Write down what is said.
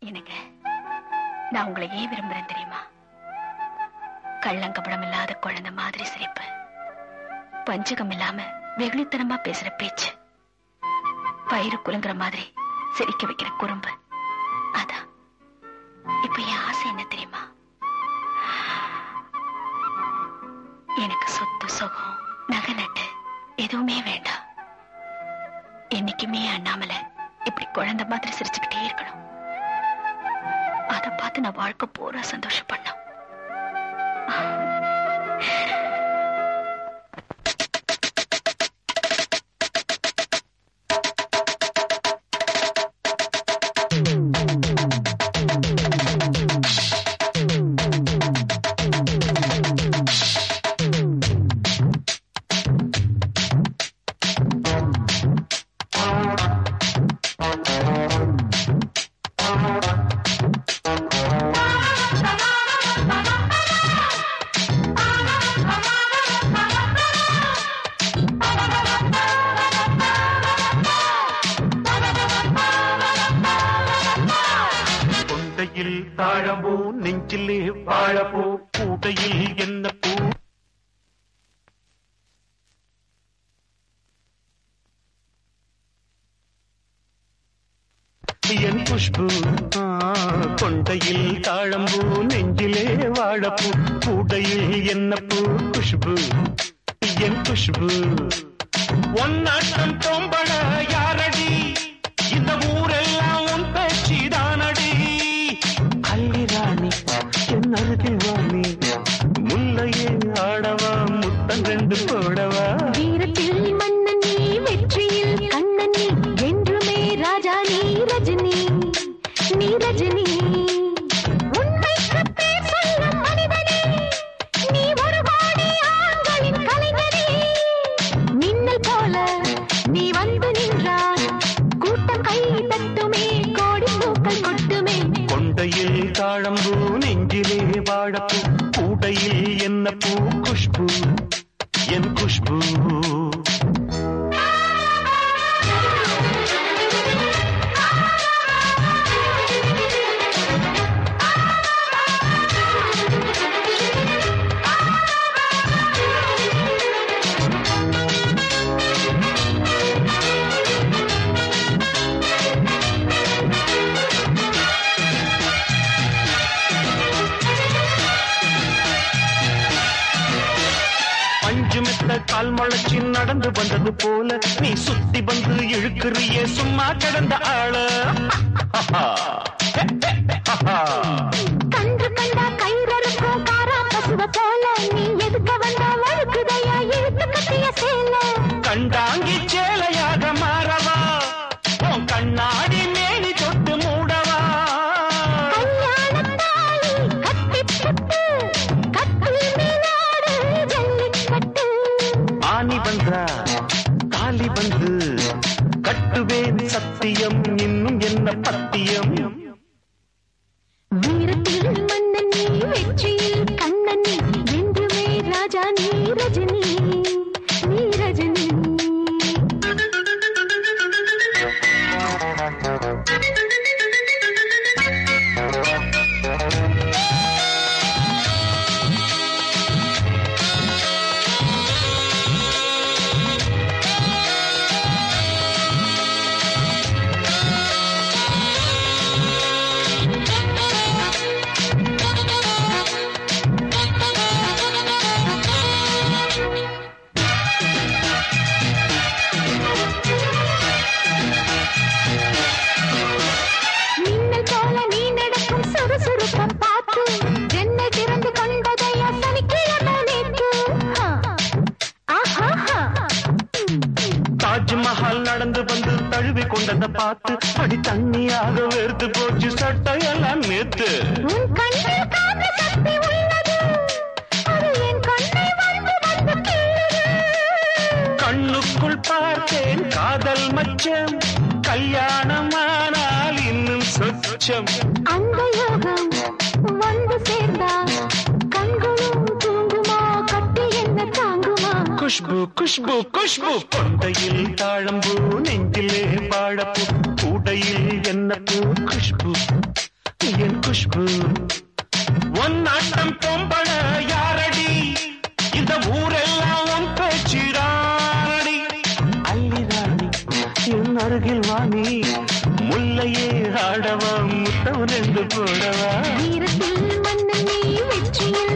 என்னங்க நான் உங்களை ஏன் விரும்புறேன் தெரியுமா கள்ளங்கபடம் இல்லாத குழந்தை மாதிரி சிரிப்பு பஞ்சகம் இல்லாம வெகுளித்தனமா பேசுற பேச்சு பயிறு குலுங்குற மாதிரி சிரிக்க வைக்கிற குறும்பு அதான் இப்ப என் ஆசை என்ன தெரியுமா எனக்கு சொத்து சுகம் நகை நட்டு எதுவுமே வேண்டாம் என்னைக்குமே அண்ணாமலை இப்படி குழந்தை மாதிரி சிரிச்சுக்கிட்டே இருக்கணும் அதை பார்த்து நான் வாழ்க்கை பூரா சந்தோஷப்படணும் கொண்டையில் தாழம்பூ நெஞ்சிலே வாழப்பூ கூடையில் என்ன பூ என் குஷ்பு ஆ, கொண்டையில் தாழம்பூ நெஞ்சிலே வாழப்பூ கூடையில் என்ன பூ குஷ்பு என் குஷ்பு ஒன்னாட்டம் தொம்பட யாரடி இந்த ஊரெல்லாம் உன் பேச்சிதானடி அல்லிராணி என் அருகில் வாணி முல்லையே ஆடவா முத்தம் ரெண்டு போடவா வீரத்தில் மன்னன் நீ வெற்றியில் கண்ணன் நீ என்றுமே ராஜா நீ ரஜினி நீ ரஜினி உண்மைக்கு பேர் சொல்லும் மனிதனே நீ ஒரு கோடி ஆண்களின் கலைஞனே மின்னல் போல நீ வந்து நின்றாய் கூட்டம் கை தட்டுமே கோடி பூக்கள் கொட்டுமே கொண்டையில் தாழம்பூ நெஞ்சிலே வாழப்பூ கூடையில் என்ன பூ குஷ்பு என் குஷ்பு அஞ்சு மெத்த கால் முளைச்சி நடந்து வந்தது போல நீ சுத்தி வந்து இழுக்கிறியே சும்மா கிடந்த ஆள கன்று கண்டா கயிறறுக்கும் காரா பசுவ போல நீ எதுக்க வந்தா வழுக்குதையா இழுத்து கட்டிய சேல கண்டாங்கி சேலையாக மாறவா உன் கண்ணாடி மேனி தொட்டு மூடவா கல்யாணத்தாலி கட்டி புட்டு கட்டில் மேலாடு ஜல்லிக்கட்டு ஆனி வந்தா தாலி வந்து கட்டுவேன் சத்தியம் இன்னும் என்ன பத்தியம் வீரத்தில் மன்னன் நீ வெற்றியில் கண்ணன் நீ என்றுமே ராஜா நீ ரஜினி நீ ரஜினி மின்னல் போல நீ நடக்கும் சுறுசுறுப்பம் பார்த்து ஜன்னல் திறந்து கொண்டதையா சனிக்கிழமை நேற்று ஆ. ஆஹாஹா. தாஜ்மஹால் நடந்து வந்து தழுவி கொண்டதை பார்த்து அடி தண்ணியாக வெறுத்து போச்சு சட்டையெல்லாம் நேத்து உன் கண்ணில் காந்த சக்தி உள்ளது அது என் கண்ணை வந்து வந்து கிள்ளுது. கண்ணுக்குள் பார்த்தேன் காதல் மச்சம் கல்யாணமானால் இன்னும் சொச்சம் அந்த யோகம் வந்து சேர்ந்தா கண்களும் தூங்குமா கட்டி என்ன தாங்குமா குஷ்பு குஷ்பு குஷ்பு கொண்டையில் தாழம்பூ நெஞ்சிலே வாழப்பூ கூடையில் என்ன பூ குஷ்பு என் குஷ்பு உன் ஆட்டம் பொம்பள யாரடி இந்த ஊரெல்லாம் உன் பேச்சிராடி அள்ளிராணி என் அருகில் வாணி முல்லையே ஆடவா முத்தம் ரெண்டு போடவா வீரத்தில் மன்னன் நீ வெற்றியில்